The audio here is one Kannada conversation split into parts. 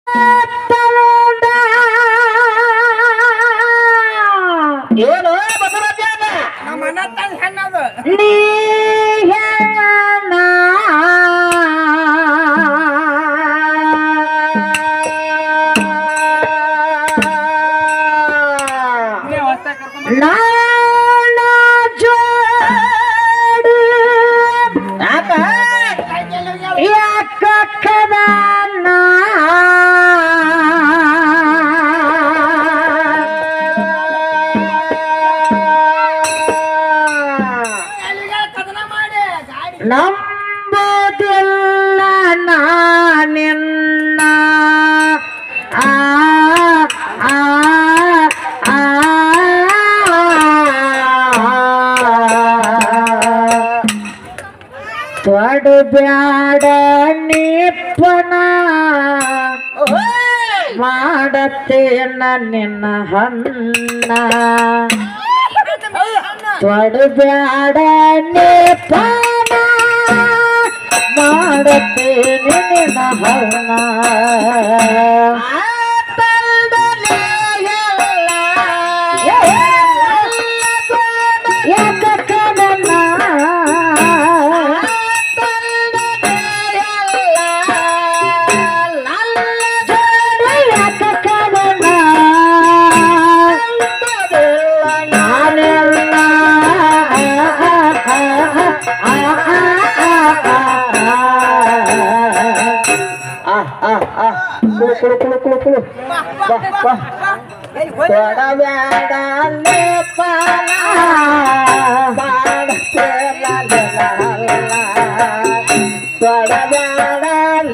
ಏನು ಬಸವರಾಜ ನಮ್ಮ ಅಣ್ಣ ತಂದ ಹೆಣ್ಣದು ನೀ ಹೊಸ್ದಾಗ್ ಕರ್ಕೊಂಡ್ ಬಂದ್- ಎಲ್ಲಿಗೆ ಕದನ ಮಾಡಿ ಗಾಡಿ ನಂಬುದಿಲ್ಲ ನಾನಿನ್ನ ಆ ಆ ಆ ತೊಡಬ್ಯಾಡ ನಿಪ್ಪನ ಮಾಡತ್ತೇನ ನಿನ್ನ ಹನ್ನ ತೊಡಬ್ಯಾಡ ನಿಪ್ಪನ ಮಾಡತ್ತೇನೆ ನಿನ್ನ ಹನ್ನ ಯಾಕ ಕದನ ಯಾಕ ಕದನ ನಾನೆಲ್ಲ ಕುಳು ಕುಳು ಕುಳು ಕುಳು ಕುಳು ಬಾ ಬಾ ಕೊಡಬೇಡ ಲೇಪನ ಕೊಡಬೇಡ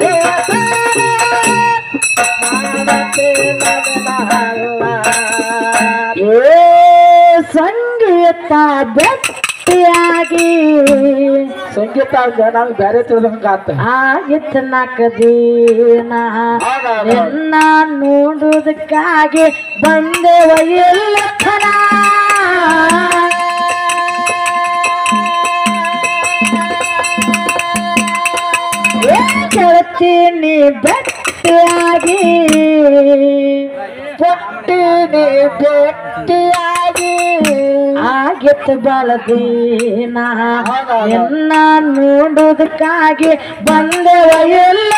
ಏ ಸಂಗೀತ ಗಟ್ಟಿಯಾಗಿ ಸಂಗೀತ ನಾವು ಬೇರೆ ತಿಳಿದಂಗ ಆಗಿತ್ತು ನಾಲ್ಕು ದಿನ ನಿನ್ನ ನೋಡುವುದಕ್ಕಾಗಿ ಬಂದೆವ ಎಲ್ಲ ಕೇಳ್ತೀನಿ ಬೆಟ್ಟಿಯಾಗಿ ಪಟ್ಟಿನಿ ಬೆಟ್ಟಿಯಾಗಿ ಆಗಿತ್ತು ಬಲದೀನ ನಿನ್ನ ನೋಡುವುದಕ್ಕಾಗಿ ಬಂದೆವ ಎಲ್ಲ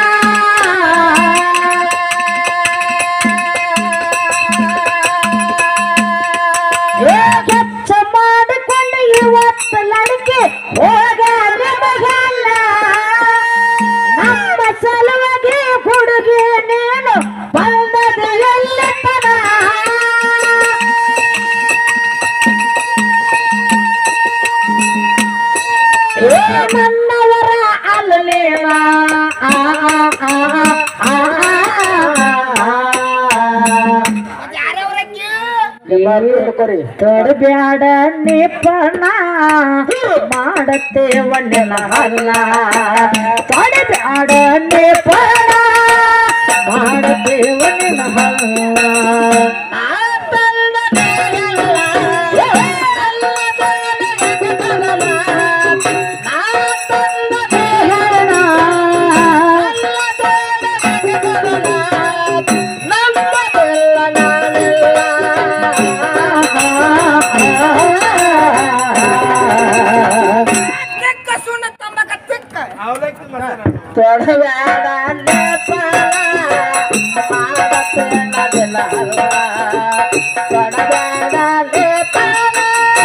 ಹೆಚ್ಚ ಮಾಡಿಕೊಂಡು ಇವತ್ತು ಲಡಿಕೆ ಹೋಗ ಮಗಲ್ಲ ನಮ್ಮ ಸಲುವಾಗಿ ಹುಡುಗಿ ನೀನು ಬಂದದ ಎಲ್ಲತನ ಏ ನನ್ನವರ ಅಲ್ಲಲೇನ ಆ ಆ ಆ ಆ ಮತ್ತ್ ಯಾರ್ಯಾವ್ರಕ್ಕಿ? ತೊಡಬ್ಯಾಡ ನಿಪಣ ಮಾಡತ್ತೇವ ನೆನಹಲ್ಲ ತೊಡಬ್ಯಾಡ ನಿಪಣ ಮಾಡತ್ತೇವ ನೆನಹಲ್ಲ ತಿಕ್ಕ ಸುಣ್ಣ ತಂಬಾಕ ತಿಕ್ಕ. ತೊಡಬ್ಯಾಡ ನೇಪಾಳ ಮಾಡತ್ತೇನದಿಲ್ಲ ತೊಡಬ್ಯಾಡ ನೇಪಾಳ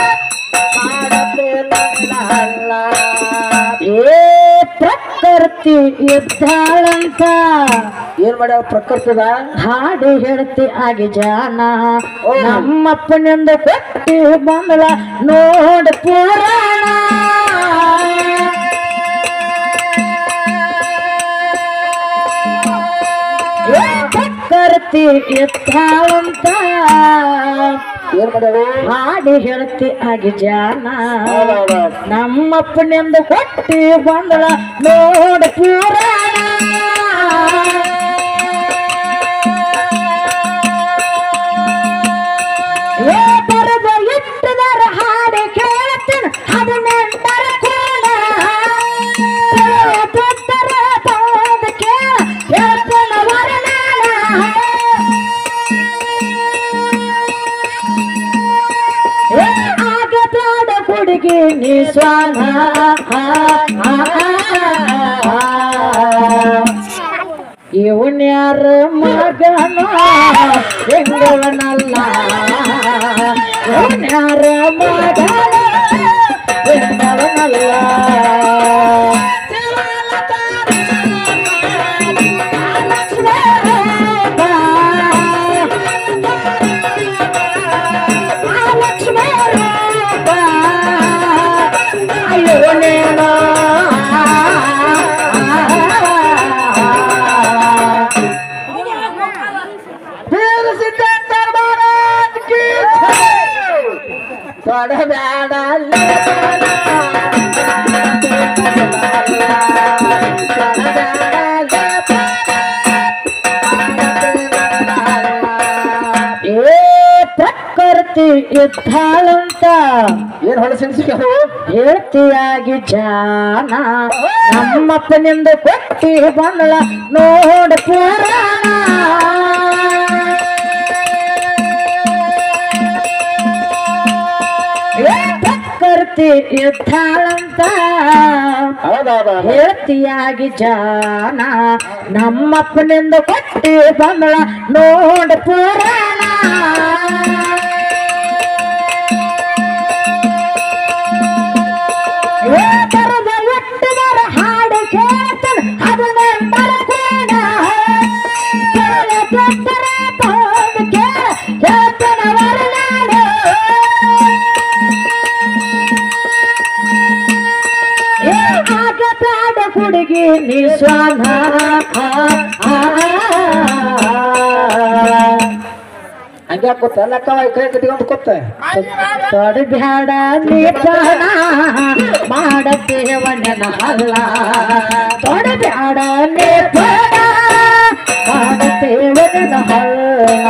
ಮಾಡತ್ತೇನದಿಲ್ಲ ಏ ಪ್ರಕೃತಿ ಇದ್ದಾಳಂತ ಏನ್ ಮಾಡ್ಯಾವ ಪ್ರಕೃತಿದ ಹಾಡು ಹೇಳ್ತಿ ಆಗಿ ಜಾನ ನಮ್ಮಪ್ಪನಿಂದ ಕೊಟ್ಟಿ ಬಂದಳ ನೋಡ ಪುರಾಣ ಕರ್ತಿ ಇದ್ದಾಳಂತ ಏನ್ ಮಾಡ್ಯಾವ ಹಾಡು ಹೇಳ್ತಿ ಆಗಿ ಜಾನ ನಮ್ಮಪ್ಪನಿಂದ ಕೊಟ್ಟಿ ಬಂದಳ ನೋಡ ಪುರಾಣ ಏ ಬರದ ಇಟ್ಟದರ ಹಾಡು ಕೇಳ್ತೀನಿ ಹದಿನೆಂಟರ ಕೂಡ ಪುತ್ತರ ತೋದ ಕೇಳ ಹೇಳ್ತಾನ ವರ್ಣ ನಿಸ್ವಾನ ಇವನ್ಯಾರ ಮಗನ ಹೆಂಗವನಲ್ಲ ಇವನ್ಯಾರ ಮಗನ ಹೆಂಗವನಲ್ಲ ಅಯ್ಯೋ ನೇನೋ ವೀರ ಸಿದ್ಧಾರ್ಥ ಮಹಾರಾಜ್ ಕಿ ತೊಡಬೇಡ ಏ ಪ್ರಕೃತಿ ಇದ್ದಾಳಂತ ಏನ್ ಹೊಳೆ ಸಿನ್ಸಿಕೆ ಹೇಳ್ತಿಯಾಗಿ ಜಾನ ನಮ್ಮಪ್ಪನಿಂದ ಕೊಟ್ಟಿ ಬಂದಳ ನೋಡ ಪುರಾಣ ಏ ಪ್ರಕೃತಿ ಇದ್ದಾಳಂತ ಹೌದೌದು ಹೇಳ್ತಿಯಾಗಿ ಜಾನ ನಮ್ಮಪ್ಪನಿಂದ ಕೊಟ್ಟಿ ಬಂದಳ ನೋಡ ಪುರಾಣ ಏ ಬರದ ಒಟ್ಟದರ ಹಾಡು ಕೇಳ್ತಾನ ಹದಿನೆಂಟರ ಕೂಡ ಕೇಳ ಬಿಟ್ಟರ ತೋದು ಕೇಳ ಹೇಳ್ತಾನ ವರನಾಡು ಏ ಆಗ ಬೇಡ ಹುಡುಗಿ ನೀ ಸ್ವಾನ ಹಂಗೆ ಕೂತ ಲಕ್ಕವ ಕೈ ಕಟ್ಕೊಂಡು ಕೂತ ತೊಡಬ್ಯಾಡ ನೀ ಪ್ರಾಣ ಮಾಡತೇವನ ಹಲ್ಲ ತೊಡಬ್ಯಾಡ ನೀ ಪ್ರಾಣ ಮಾಡತೇವನ ಹಲ್ಲ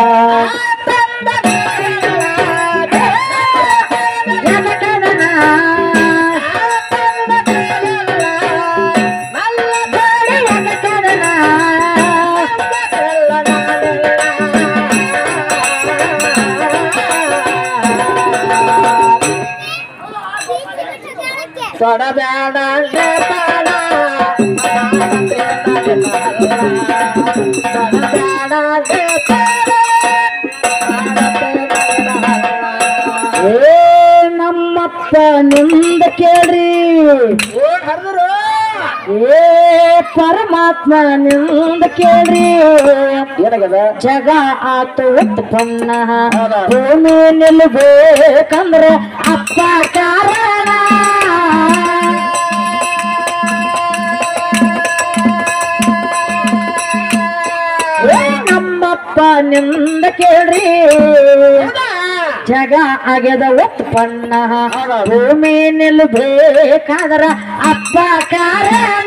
ತೊಡಬೇಡ ಏ ನಮ್ಮಪ್ಪ ನಿಂದ ಕೇಳ್ರಿ ಏನ್ ಹರಿದ್ರು ಏ ಪರಮಾತ್ಮ ನಿಂದ ಕೇಳ್ರಿ ಏನಾಗ್ಯದ ಜಗ ಆತು ಉತ್ಪನ್ನ ಭೂಮಿ ನಿಲ್ಬೇಕಂದ್ರ ಅಪ್ಪ ಕಾರಣ ಏ ನಮ್ಮಪ್ಪ ನಿಂದ ಕೇಳ್ರಿ ಜಗ ಆಗ್ಯದ ಉತ್ಪನ್ನ ಭೂಮಿ ನಿಲ್ಬೇಕಾದ್ರ ಅಪ್ಪ ಕಾರಣ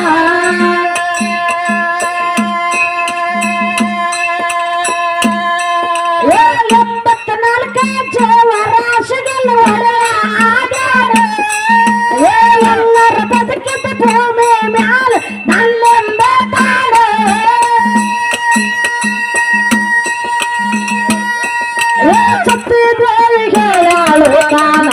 ಏ ಎಂಬತ್ನಾಲ್ಕ ಜೀವರಾಶಿಗಳ ಒಡೆಯ ಆಧಾರ. ಏ ಎಲ್ಲರ ಬದುಕಿದ ಭೂಮಿ ಮ್ಯಾಲ ನಲ್ಲೆಂಬ ತಾಳ ಏ ಸತ್ಯ ದೇವಿಗೆ ಯಾಳು ಕಾಣ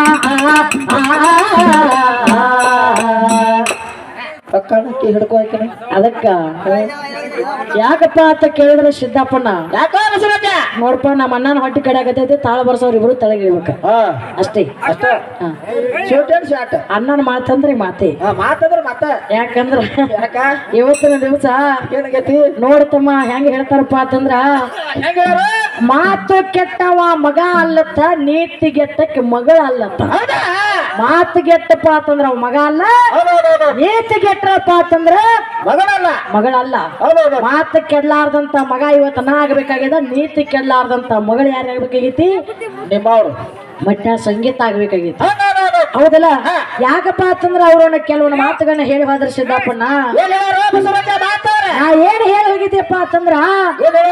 ಪಕ್ಕಣಕ್ಕೆ ಹಿಡ್ಕೊ ಆಯ್ಕನೆ ಅದಕ್ಕ ಯಾಕಪ್ಪ ಅಂತ ಕೇಳಿದ್ರೆ ಸಿದ್ದಪ್ಪನ ಯಾಕೋ ಬಸವರಾಜ ನೋಡಪ್ಪ ನಮ್ಮ ಅಣ್ಣನ ಹೊಟ್ಟಿ ಕಡೆ ಆಗತೈತಿ ತಾಳ ಬರ್ಸೋರ್ ಇಬ್ರು ತೆಳಗಿರ್ಬೇಕ ಹಾ ಅಷ್ಟೇ ಅಷ್ಟ ಹಾ. ಶೂಟ್ ಅಂಡ್ ಶಾಟ್ ಅಣ್ಣನ ಮಾತಂದ್ರೆ ಮಾತೆ ಹಾ ಮಾತಂದ್ರ ಮತ್ತ ಯಾಕಂದ್ರ ಯಾಕ ಇವತ್ತಿನ ದಿವಸ ಏನಾಗೈತಿ ನೋಡ್ತಮ್ಮ ಹೆಂಗ್ ಹೇಳ್ತಾರಪ್ಪ ಅಂತಂದ್ರ ಹೆಂಗ ಮಾತು ಕೆಟ್ಟವ ಮಗ ಅಲ್ಲತ್ತ ನೀತಿ ಗೆಟ್ಟಕ್ಕೆ ಮಗಳ ಅಲ್ಲತ್ತ ಹೌದಾ ಮಾತು ಗೆಟ್ಟಪ್ಪ ಅಂತಂದ್ರ ಅವ ಮಗ ಅಲ್ಲ ಹೌದೌದೌದು ನೀತಿ ಗೆಟ್ಟಪ್ಪ ಅಂತಂದ್ರ ಮಗಳಲ್ಲ ಮಗಳಲ್ಲ ಹೌದೌದು ಮಾತು ಕೆಡ್ಲಾರ್ದಂತ ಮಗ ಇವತ್ತ ನಾ ಆಗ್ಬೇಕಾಗ್ಯದ ನೀತಿ ಕೆಡ್ಲಾರ್ದಂತ ಮಗಳು ಯಾರು ಆಗ್ಬೇಕಾಗೈತಿ ನಿಮ್ಮವ್ರು ಮಟ್ಟ ಸಂಗೀತ ಆಗ್ಬೇಕಾಗೈತಿ ಹೌದೌದೌದು ಹೌದಲ್ಲ ಯಾಕಪ್ಪ ಅಂತಂದ್ರ ಅವ್ರನ್ನ ಕೆಲವೊಂದು ಮಾತುಗಳನ್ನ ಹೇಳಿ ಹೋದ್ರ ಸಿದ್ದಪ್ಪಣ್ಣ ಏನ್ ಹೇಳಾರು ಬಸವರಾಜ ಮಾತಾಡ್ರೆ ನಾ ಏನ್ ಹೇಳಿ ಹೋಗಿದ್ದೀಪ್ಪ ಅಂತಂದ್ರ ಏನ್ ಹೇಳಾರು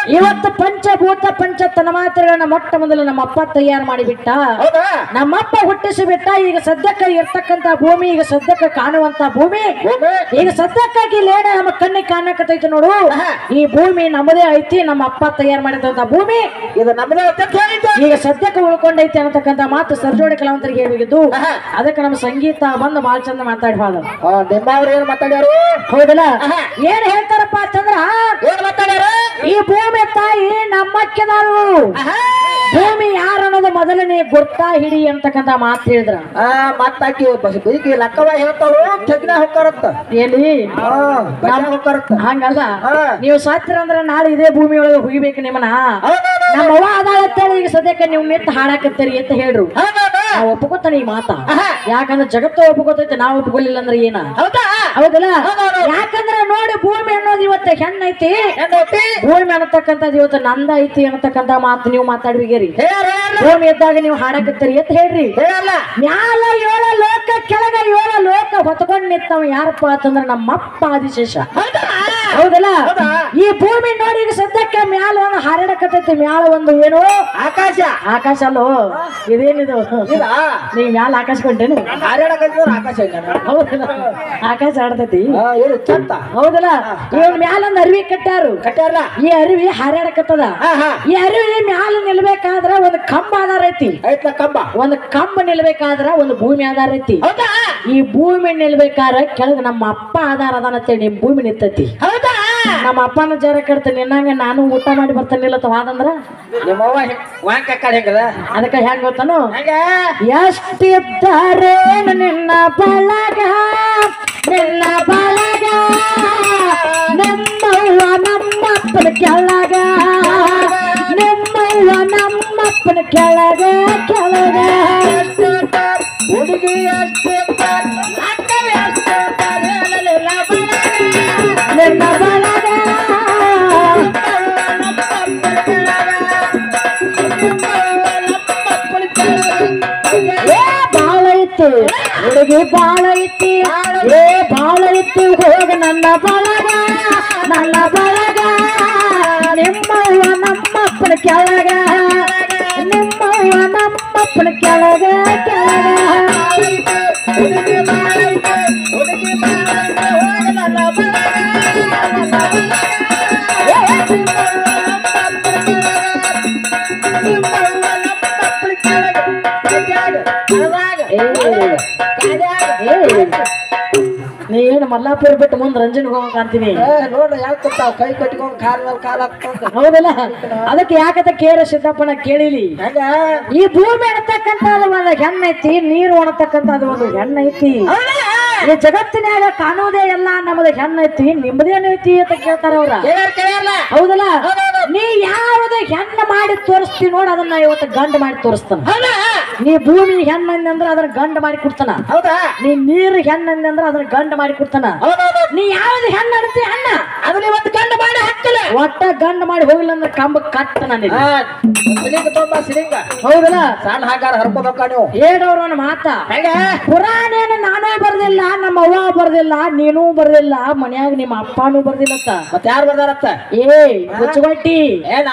ಇವತ್ತು ಪಂಚಭೂತ ಪಂಚ ತನ್ಮಾತ್ರೆಗಳನ್ನ ಮೊಟ್ಟ ಮೊದಲು ನಮ್ಮ ಅಪ್ಪ ತಯಾರು ಮಾಡಿಬಿಟ್ಟ ಹೌದಾ ನಮ್ಮಪ್ಪ ಹುಟ್ಟಿಸಿ ಬಿಟ್ಟ ಈಗ ಸದ್ಯಕ್ಕೆ ಇರ್ತಕ್ಕಂತ ಭೂಮಿ ಈಗ ಸದ್ಯಕ್ಕೆ ಕಾಣುವಂತ ಭೂಮಿ ಭೂಮಿ ಈಗ ಸದ್ಯಕ್ಕಾಗಿ ಲೇಡ ನಮ್ಮ ಕಣ್ಣಿಗೆ ಕಾಣಕತ್ತೈತಿ ನೋಡು ಆಹಾ. ಈ ಭೂಮಿ ನಮ್ಮದೇ ಐತಿ ನಮ್ಮ ಅಪ್ಪ ತಯಾರು ಮಾಡಿದಂತ ಭೂಮಿ ಇದು ನಮ್ಮದೇ ಅಂತ ಹೇಳಿದ್ದು ಈಗ ಸದ್ಯಕ್ಕೆ ಉಳ್ಕೊಂಡೈತಿ ಅನ್ನತಕ್ಕಂತ ಮಾತು ಸರ್ಜೋಡಿ ಕಲಾವಂತರಿಗೆ ಹೇಳಿದ್ದು ಆಹಾ. ಅದಕ್ಕೆ ನಮ್ಮ ಸಂಗೀತ ಬಂದು ಬಾಳ ಚಂದ ಮಾತಾಡಿ ಹೋದ ಆ, ನಿಮ್ಮವ್ರು ಏನ್ ಮಾತಾಡ್ಯಾರು ಹೌದಲ್ಲ ಆಹಾ. ಏನ್ ಹೇಳ್ತಾರಪ್ಪ ಅಂತಂದ್ರ ಏನ್ ಮಾತಾಡ್ಯಾರ ಈ ಭೂಮಿ ತಾಯಿ ನಮ್ಮಕ್ಕಿದಾಳು ಭೂಮಿ ಯಾರು ಅನ್ನೋದು ಮೊದಲನೇ ಗುರ್ತಾ ಹಿಡಿ ಅಂತಕ್ಕಂತ ಮಾತು ಹೇಳಿದ್ರ ಆ ಮತ್ತಾಕಿ ಬೈಕಿ ಲಕ್ಕವ ಹೇಳ್ತಾವು ತೆಗ್ನ ಹೋಗ್ತಾರತ್ತ ಎಲ್ಲಿ ಹಾ ಬಣ್ಣ ಹೋಗ್ತಾರತ್ತ ಹಂಗಲ್ಲ ಹಾ. ನೀವು ಸಾತ್ರ ಅಂದ್ರ ನಾಳೆ ಇದೇ ಭೂಮಿ ಒಳಗೆ ಹುಗಿಬೇಕು ನಿಮ್ಮನ್ನ ಹೌದೌದು ನಮ್ಮ ಅವ್ವ ಅದಾಳತ್ತೇಳಿ ಈಗ ಸದ್ಯಕ್ಕೆ ನೀವು ಮೆತ್ತ ಹಾಡಾಕತ್ತೀರಿ ಅಂತ ಹೇಳ್ರು ಹೌದೌದು ನಾವು ಒಪ್ಕೋತಾನೆ ಈ ಮಾತ ಆಹಾ. ಯಾಕಂದ್ರೆ ಜಗತ್ತು ಒಪ್ಕೋತೈತೆ ನಾವು ಒಪ್ಕೊಲಿಲ್ಲ ಅಂದ್ರೆ ಏನ ಹೌದಾ ಹೌದಲ್ಲ ಹೌದೌದು. ಯಾಕಂದ್ರೆ ನೋಡಿ ಭೂಮಿ ಅನ್ನೋದು ಇವತ್ತು ಹೆಣ್ಣೈತಿ ಏನೈತಿ ಭೂಮಿ ಅನ್ನತಕ್ಕಂಥದ್ದು ಇವತ್ತು ನಂದ ಐತಿ ಅನ್ನತಕ್ಕಂಥ ಮಾತು ನೀವು ಮಾತಾಡ್ಬಿಗೇರಿ ಹೇಳ ಹೇಳ ಭೂಮಿ ಇದ್ದಾಗ ನೀವು ಹಾಡಕತ್ತೀರಿ ಅಂತ ಹೇಳ್ರಿ ಹೇಳಲ್ಲ ಮ್ಯಾಲ ಏಳ ಲೋಕ ಕೆಳಗ ಏಳ ಲೋಕ ಹೊತ್ಕೊಂಡ್ ನಿಂತವ ಯಾರಪ್ಪ ಅಂತಂದ್ರ ನಮ್ಮಪ್ಪ ಆದಿಶೇಷ ಹೌದಾ ಹೌದಲ್ಲ ಹೌದಾ? ಈ ಭೂಮಿ ನೋಡಿ ಈಗ ಸದ್ಯಕ್ಕೆ ಮ್ಯಾಲ ಒಂದು ಹಾರಾಡಕತ್ತೈತಿ ಮ್ಯಾಲ ಒಂದು ಏನು ಆಕಾಶ ಆಕಾಶ ಅಲ್ಲೋ ಇದೇನಿದು ಇದ ನೀ ಮ್ಯಾಲ ಆಕಾಶ ಕೊಂಡೇನು ಹಾರಾಡಕತ್ತಿದ್ರು ಆಕಾಶ ಐತನ. ಹೌದಲ್ಲ ಆಕಾಶ ಆಡ್ತೈತಿ ಆ, ಏನು ಚಂದ ಹೌದಲ್ಲ ಇವನ್ ಮ್ಯಾಲ ಒಂದು ಅರಿವಿ ಕಟ್ಟಾರು ಕಟ್ಟಾರ ಈ ಅರಿವಿ ಹಾರಾಡಕತ್ತದ ಹಾ ಹಾ ಈ ಅರಿವಿ ಮ್ಯಾಲ ನಿಲ್ಬೇಕಾದ್ರ ಒಂದು ಕಂಬ ಆಧಾರ ಐತಿ ಐತ್ಲ ಕಂಬ ಒಂದು ಕಂಬ ನಿಲ್ಬೇಕಾದ್ರ ಒಂದು ಭೂಮಿ ಆಧಾರ ಐತಿ ಹೌದಾ ಈ ಭೂಮಿ ನಿಲ್ಬೇಕಾರ ಕೆಳಗ ನಮ್ಮ ಅಪ್ಪ ಆಧಾರ ಅದಾನಂತೇಳಿ ನಿಮ್ ಭೂಮಿ ನಿಂತೈತಿ ಹೌದಾ ನಮ್ಮ ಅಪ್ಪನ ಜರ ಕಡ್ತಾನೆ ನಿನ್ನಂಗ ನಾನು ಊಟ ಮಾಡಿ ಬರ್ತಾನಿಲ್ಲ ವಾದಂದ್ರ ನಿಮ್ಮವ್ವ ಹೆಂಗ್ ವಾಂಕ ಕಡೆ ಹೆಂಗದ ಅದಕ್ಕೆ ಹೆಂಗ್ ಗೊತ್ತಾನು ಹೆಂಗ ಎಷ್ಟಿದ್ದಾರೆ ನಿನ್ನ ಬಳಗ ನಿನ್ನ ಬಳಗ ನಿಮ್ಮವ್ವ ನಮ್ಮಪ್ಪನ ಕೆಳಗ ನಿಮ್ಮವ್ವ ನಮ್ಮಪ್ಪನ ಕೆಳಗ ಕೆಳಗ ಹುಡುಗಿ ಅಷ್ಟೇ ಅಕ್ಕವೇ ಅಷ್ಟೇ ಹೇಳಲಿಲ್ಲ ನಿನ್ನ ಬಳಗ ಏ ಬಾಳ ಐತಿ ಹುಡುಗಿ ಬಾಳ ಐತಿ ಏ ಬಾಳ ಐತಿ ಹೋಗ ನನ್ನ ಬಳಗ ನನ್ನ ಬಳಗ ನಿಮ್ಮವ್ವ ನಮ್ಮಪ್ಪನ ಕೆಳಗ ನಿಮ್ಮವ್ವ ನಮ್ಮಪ್ಪನ ಕೆಳಗ ಕೆಳಗ ನೀ ಏನು ಮಲ್ಲಾಪುರ ಬಿಟ್ಟು ಮುಂದೆ ರಂಜನ್ಗೆ ಹೋಗಕ್ ಅಂತೀನಿ ನೋಡ್ರಿ ಯಾಕೆ ಗೊತ್ತಾವ ಕೈ ಕಟ್ಕೊಂಡು ಕಾಲ್ ಮೇಲೆ ಕಾಲ್ ಹಾಕ್ತಂತ ಹೌದಲ್ಲ ಅದಕ್ಕೆ ಯಾಕಂತ ಕೇಳ ಸಿದ್ದಪ್ಪನ ಕೇಳಿಲಿ ಹೆಂಗ ಈ ಭೂಮಿ ಅಣತಕ್ಕಂಥದ್ದು ಒಂದು ಹೆಣ್ಣೈತಿ ನೀರು ಒಣತಕ್ಕಂಥದ್ದು ಒಂದು ಹೆಣ್ಣೈತಿ ಈ ಜಗತ್ತಿನಾಗ ಕಾಣುವುದೇ ಎಲ್ಲ ನಮ್ಮದು ಹೆಣ್ಣೈತಿ ನಿಮ್ಮದೇನೈತಿ ಅಂತ ಕೇಳ್ತಾರ ಅವ್ರ ಕೇಳ್ಯಾರ ಕೇಳ್ಯಾರಲ್ಲ ಹೌದಲ್ಲ ನೀ ಯಾವ್ದು ಹೆಣ್ಣು ಮಾಡಿ ತೋರಿಸ್ತಿ ನೋಡ ಅದನ್ನ ಇವತ್ತು ಗಂಡು ಮಾಡಿ ತೋರಿಸ್ತಾನ ಹೌದಾ ನೀ ಭೂಮಿ ಹೆಣ್ಣಂದೆ ಅಂದ್ರೆ ಅದನ್ನ ಗಂಡು ಮಾಡಿ ಕೊಡ್ತಾನ ಹೌದಾ ನೀ ನೀರು ಹೆಣ್ಣಂದೆ ಅಂದ್ರೆ ಅದನ್ನ ಗಂಡು ಮಾಡಿ ಕೊಡ್ತಾನ ಹೌದೌದು ನೀ ಯಾವ್ದು ಹೆಣ್ಣು ಅಡ್ತಿ ಹೆಣ್ಣ ಅದನ್ನ ಇವತ್ತು ಗಂಡ ಮಾಡಿ ಹಾಕ್ತಿಲ್ಲ ಒಟ್ಟ ಗಂಡು ಮಾಡಿ ಹೋಗಿಲ್ಲ ಅಂದ್ರೆ ಕಂಬ ಕಟ್ಟ ನನಗೆ ಸಿಲಿಂಗ ತೊಂಬ ಸಿಲಿಂಗ ಹೌದಲ್ಲ ಸಣ್ಣ ಹಾಗಾರ ಹರ್ಕೋಬೇಕ ನೀವು ಹೇಳೋರವನ ಮಾತ ಹೆಂಗ ಪುರಾಣೇನ ನಾನೂ ಬರ್ದಿಲ್ಲ ನಮ್ಮ ಅವ್ವ ಬರ್ದಿಲ್ಲ ನೀನೂ ಬರ್ದಿಲ್ಲ ಮನ್ಯಾಗ ನಿಮ್ಮ ಅಪ್ಪನೂ ಬರ್ದಿಲ್ಲತ್ತ ಮತ್ತ ಯಾರು ಬರ್ದಾರತ್ತ ಏ ಮುಚ್ಚುಗಟ್ಟಿ ಏನ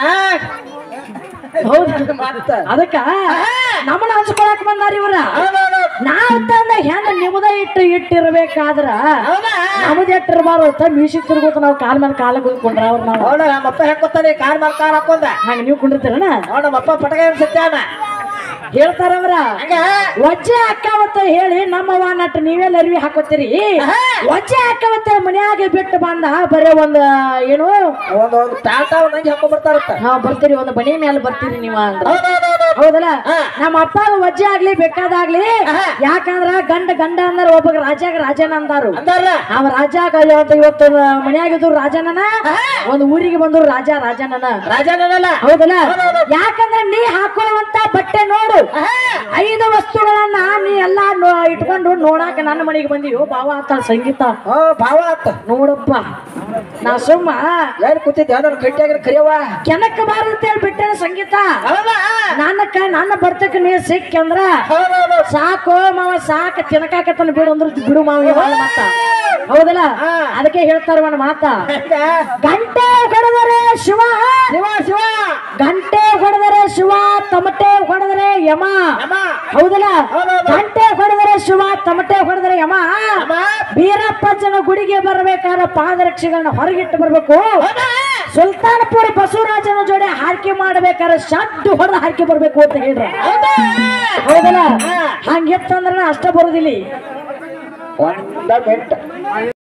ಹೌದು ಮತ್ತ ಅದಕ್ಕ ನಮ್ಮನ್ನ ಹಂಚ್ಕೊಳಕ್ ಬಂದಾರ ಇವ್ರ ಹೌದೌದು ನಾವ್ ತಂದ ಹೆಣ್ಣ ನಿಮ್ಮದ ಇಟ್ಟು ಇಟ್ಟಿರ್ಬೇಕಾದ್ರ ಹೌದಾ ನಮ್ಮದ ಇಟ್ಟಿರ್ಬಾರ್ದು ಮೀಸಿ ತಿರ್ಗೋತ ನಾವು ಕಾಲ್ ಮೇಲೆ ಕಾಲ ಕುಂದ್ರ ಅವ್ರ ನಾವು ನೋಡ ನಮ್ಮಪ್ಪ ಹೆಕ್ಕೊತಾನೆ ಕಾರ್ ಮೇಲೆ ಕಾರ್ ಹಾಕೊಂಡ ಹಂಗ ನೀವು ಕುಂಡಿರ್ತೀರನ ನೋಡ ನಮ್ಮಪ್ಪ ಪಟಕ ಸತ್ಯಾನ ಹೇಳ್ತಾರವ್ರ ಹಂಗ ವಜ್ಜೆ ಅಕ್ಕವತ್ತ ಹೇಳಿ ನಮ್ಮವ್ವ ನಟ್ ನೀವೇ ಅರಿವಿ ಹಾಕೋತೀರಿ ವಜ್ಜೆ ಅಕ್ಕವತ್ತ ಮನ್ಯಾಗ ಬಿಟ್ಟು ಬಂದ ಬರೇ ಒಂದ್ ಏನು ಒಂದ್ ಒಂದ್ ಟಾಟಾ ನಂಗೆ ಹಾಕೊಂಡ್ ಬರ್ತಾರತ್ತ ಹಾ ಬರ್ತೀರಿ ಒಂದು ಮನೆ ಮೇಲೆ ಬರ್ತೀರಿ ನೀವ ಅಂದ್ರ ಹೌದೌದೌದು ಹೌದಲ್ಲ ಹಾ. ನಮ್ಮ ಅಪ್ಪ ವಜ್ಜೆ ಆಗ್ಲಿ ಬೇಕಾದಾಗ್ಲಿ ಯಾಕಂದ್ರ ಗಂಡ ಗಂಡ ಅಂದ್ರ ಒಬ್ಬ ರಾಜಾಗ ರಾಜನ ಅಂದಾರು ಅಂದಾರ ಅವ ರಾಜ ಇವತ್ತು ಇವತ್ತು ಮನ್ಯಾಗಿದ್ರು ರಾಜನನ ಒಂದ್ ಊರಿಗೆ ಬಂದ್ರು ರಾಜ ರಾಜನನ ರಾಜನಲ್ಲ ಹೌದಲ್ಲ ಯಾಕಂದ್ರೆ ನೀ ಹಾಕೊಳ್ಳುವಂತ ಬಟ್ಟೆ ನೋಡು ಐದು ವಸ್ತುಗಳನ್ನ ನೀ ಎಲ್ಲಾ ನೋ- ಇಟ್ಕೊಂಡು ನೋಡಾಕ ನನ್ನ ಮನೆಗೆ ಬಂದಿಯೋ ಬಾವ ಅಂತ ಸಂಗೀತ ಹಾ ಭಾವ ಆತ ನೋಡಪ್ಪ ನಾ ಸುಮ್ಮ ಏನ್ ಕೂತಿದ್ದೆ ನನ್ನ ಕಟ್ಟಿಯಾಗ ಕರಿಯವ್ವ ಕೆನಕ ಬಾರತ್ತೇಳಿ ಬಿಟ್ಟೆ ಸಂಗೀತ ಹೌದಾ ನನ್ನ ಕ ನನ್ನ ಬರ್ತಕ್ಕೆ ನೀ ಸಿಕ್ಕಂದ್ರ ಹೌದೌದು ಸಾಕು ಮಾವ ಸಾಕ ತಿನ್ನಕಾಕತ್ತನ ಬಿಡು ಅಂದ್ರ ಬಿಡು ಮಾವ ಇವಾಗ ಮತ್ತ ಹೌದಲ್ಲ ಅದಕ್ಕೆ ಹೇಳ್ತಾರ ಒಂದು ಮಾತ ಹೆಂಗ ಗಂಟೆ ಹೊಡೆದರೆ ಶಿವ ಶಿವ ಶಿವ ಗಂಟೆ ಹೊಡೆದರೆ ಶಿವ ತಮಟೆ ಹೊಡೆದರೆ ಯಮ ಅಮ್ಮ ಹೌದಲ್ಲ ಹೌದೌದು. ಗಂಟೆ ಹೊಡೆದರೆ ಶಿವ ತಮಟೆ ಹೊಡೆದರೆ ಯಮ ಅಮ್ಮ ಬೀರಪ್ಪಜ್ಜನ ಗುಡಿಗೆ ಬರಬೇಕಾದ್ರೆ ಪಾದರಕ್ಷೆಗಳನ್ನ ಹೊರಗಿಟ್ಟು ಬರ್ಬೇಕು ಹೌದಾ ಸುಲ್ತಾನಪುರ ಬಸವರಾಜನ ಜೋಡಿ ಹಾರಿಕೆ ಮಾಡ್ಬೇಕಾದ್ರೆ ಶಡ್ಡು ಹೊಡೆದು ಹಾರಿಕೆ ಬರ್ಬೇಕು ಅಂತ ಹೇಳ್ರಿ ಹೌದಾ ಹೌದಲ್ಲ ಹಾ. ಹಂಗಿತ್ತಂದ್ರ ಅಷ್ಟ ಬರುದಿಲ್ಲ ಒಂದ ಮಿನಿಟ್